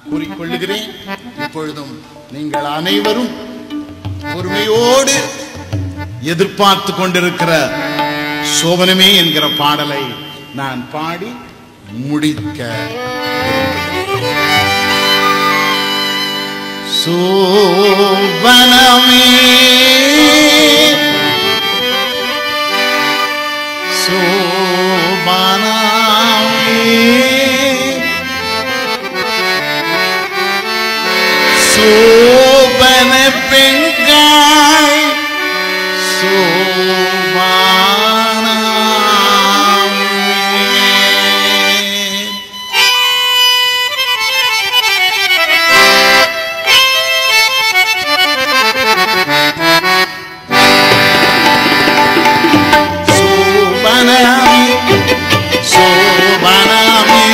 கூறிக்கொள்ளுகிறேன் இப்பொழுதும் நீங்கள் அனைவரும் பொறுமையோடு எதிர்பார்த்து கொண்டிருக்கிற சோபனமே என்கிற பாடலை நான் பாடி முடிக்க சோபனமே சோபனமே சோபன பெண்காய் சோபானாமே சோபனாமி சோபனாமி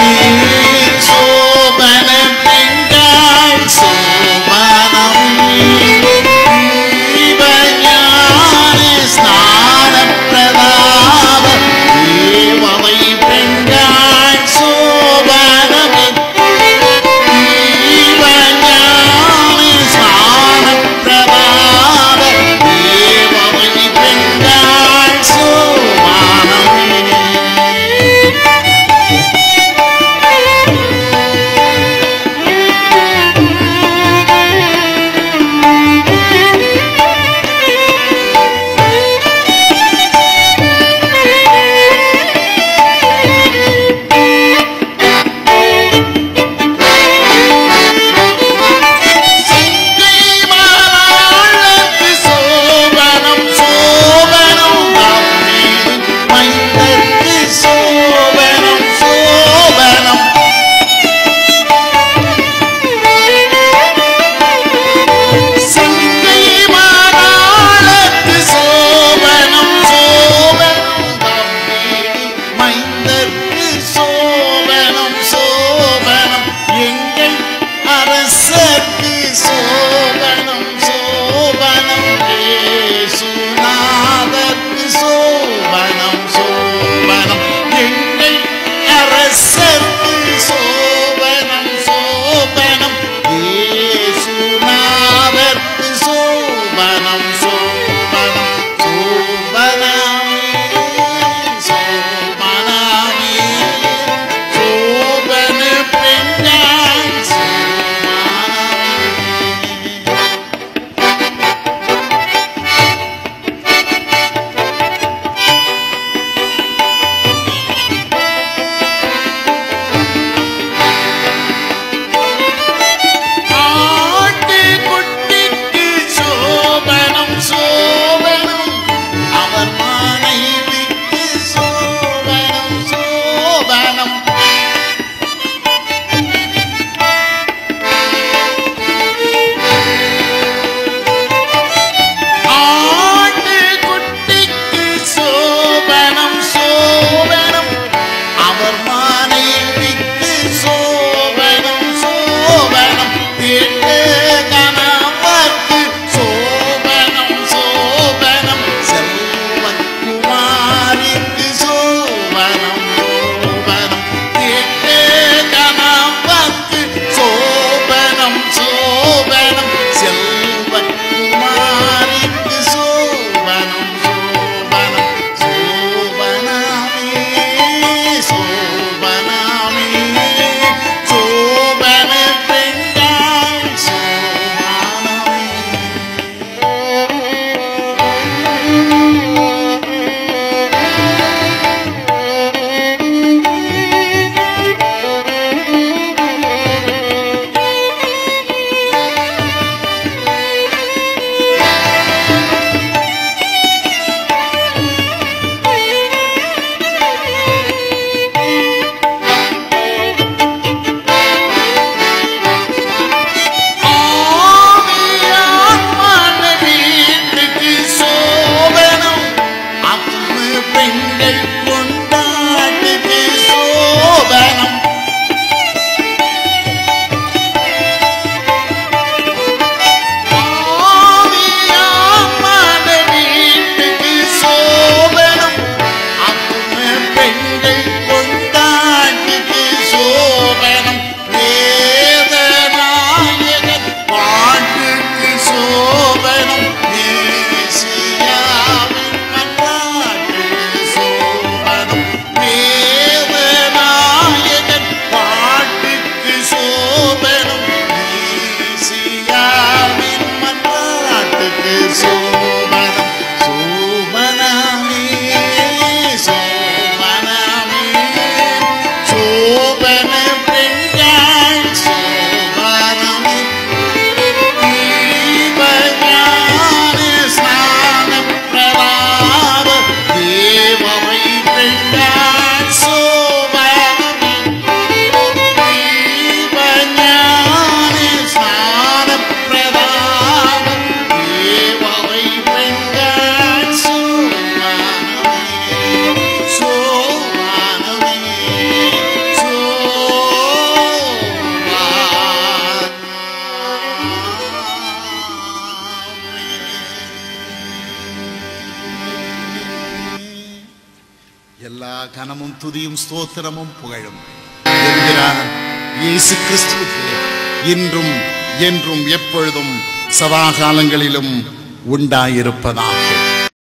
சோபன பெண்கள் சோபனாமி ஜீவஞான ஸ்நான பிரதாப தேவவை பெண்கள் சோபனமே ஜீவஞான ஸ்நான பிரதாப தேவவை பெண்கள் சோபனமே சீமானாளுக்கு சோபனம் சோபனம் தம்மீது மைந்தற்கு சோபனம் சோபனம் சீமானாளுக்கு சோபனம் சோபனம் தம்மீது மைந்தற்கு சோபனம் சோபனம் எங்கள் அரசர்க்கு சோபனம் சோபனம் ஏசுநாதற்கு சோபனம் சோபனம் எங்கள் அரசர்க்கு சோபனம் சோபனம் ஏசுநாதற்கு சோபனம் சோபனம் சோபனாமே சோபனாமே சோபன பெண்ணாய் சோபனாமே சோபனம் ஈசியாவின் மன்றாட்டுக்கு சோபனம் சோபனமே சோபனமே சோபன பெண்கள் சோபனமே தீபஞான ஸ்நானம் பிரபாவ தேவமை பெண்கள் சோபனமே தீபஞான ஸ்நானம் பிரபாவ தேவமை பெண்கள் சோபனமே சோபனமே எல்லா கனமும் துதியும் ஸ்தோத்திரமும் புகழும் என்கிறார் இயேசு கிறிஸ்துவுக்கு இன்றும் என்றும் எப்பொழுதும் சதா காலங்களிலும் உண்டாயிருப்பதாம்